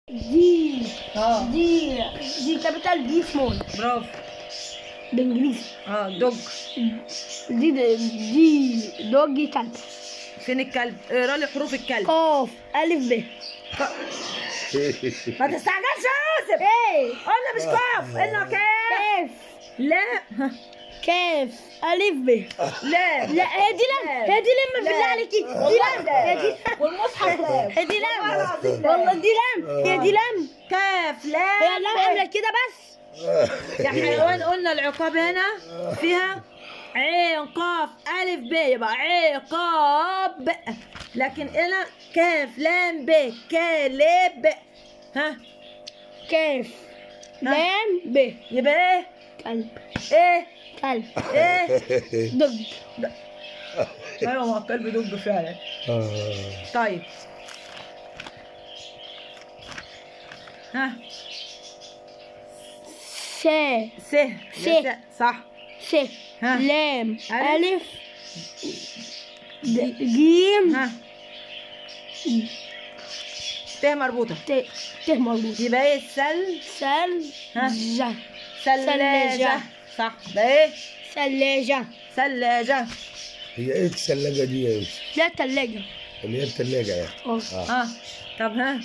دي اه دي دي كابيتال دي سمول برافو بالانجليزي اه دوج دي دي دوجي كلب فين الكلب اقرا لي حروف الكلب قاف الف ب ما تستعجلش يا يوسف ايه قلنا مش كاف قلنا كاف كاف لا كاف الف ب لا لا هي دي لام هي دي لام بالله عليكي دي لام هي دي والمصحف لام هي دي لام والله العظيم لام. والله دي لام هي دي لام كاف لا هي لام عامله كده بس يا حيوان قلنا العقاب هنا فيها عين قاف ألف ب يبقى عقاب لكن هنا كاف لام ب كلب ها كاف لام ب يبقى ايه كلب ايه كلب ايه دج ايوه ما الكلب دب فعلا طيب ها س س س. صح س ها. لام ألف. ألف د- جيم ها ت مربوطة ت ت مربوط يبقى ايه سل سل ها. ج ثلاجة ثلاجة. صح ده ايه ثلاجة ثلاجة هي ايه الثلاجة دي يا يوسف؟ لا ثلاجة اللي هي الثلاجة يعني اه ها طب ها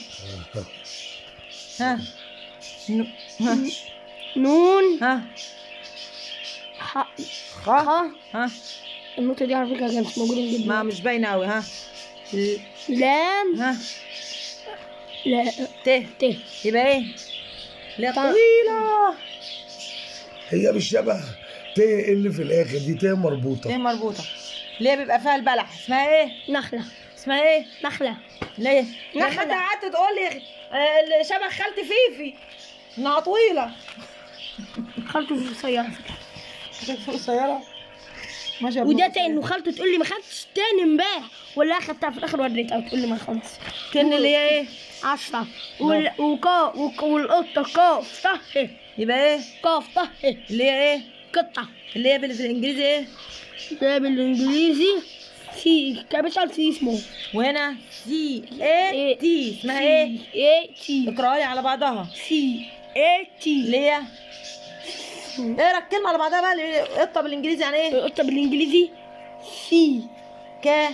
ها ن- ها نون ها ح خ خ ها النقطة دي على فكرة كانت موجودة جدا ما مش باينة أوي ها ل- لام ها لا ت ت يبقى ايه لا طب. طويلة هي مش شبه ت اللي في الاخر دي ت ت مربوطة مربوطة ليه بيبقى فيها البلح اسمها ايه نخلة اسمها ايه نخلة ليه لما نخلة. انت قعدت تقول لي آه، اللي شبه خالتي فيفي انها طويلة خالته في السيارة في السيارة ماشي وده تاني انه خالته تقول لي ما خدتش تاني امبارح ولا اخدتها في الاخر وريتها وتقول لي ما خلاص كان اللي هي ايه عشرة وال... وكا وك... والقطة كاف طه يبقى ايه كاف طه اللي هي ايه قطة اللي هي بال- في الانجليزي ايه ده بالانجليزي سي كابيتال سي اسمه وهنا سي اي تي اسمها ايه اي تي اقراها لي على بعضها سي اي تي اللي هي اقرا الكلمة على بعضها بقى اللي- قطة بالانجليزي يعني ايه القطة بالانجليزي سي كا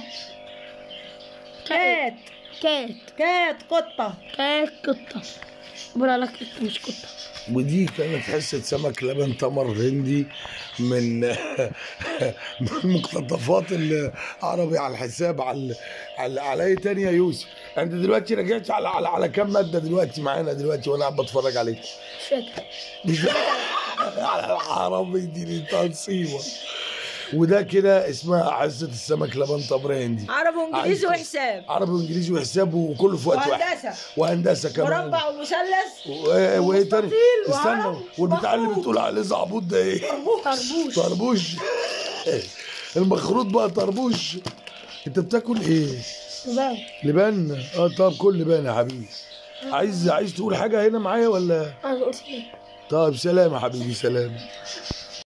كات كات كات قطة كات قطة بقول لك قطة مش قطة ودي كانت حصة سمك لبن تمر هندي من من مقتطفات العربي على الحساب على على, على ايه تاني يا يوسف؟ انت دلوقتي رجعت على على, على كام مادة دلوقتي معانا دلوقتي وانا قاعد بتفرج عليك؟ مش فاكر مش على العربي دي تنصيبة وده كده اسمها حصة السمك لبن تمر هندي عربي وانجليزي عايز- وحساب عربي وانجليزي وحساب وكله في وقت واحد وهندسة وهندسة كمان مربع ومثلث و- وايه تاني؟ ومستطيل استنى وعرب والبتاع اللي ومخروط. بتقول عليه زعبوط ده ايه؟ طربوش طربوش المخروط بقى طربوش انت بتاكل ايه؟ بقى لبان؟ اه طب كل لبان يا حبيبي عايز عايز تقول حاجه هنا معايا ولا؟ انا قلت ايه طيب سلام يا حبيبي سلام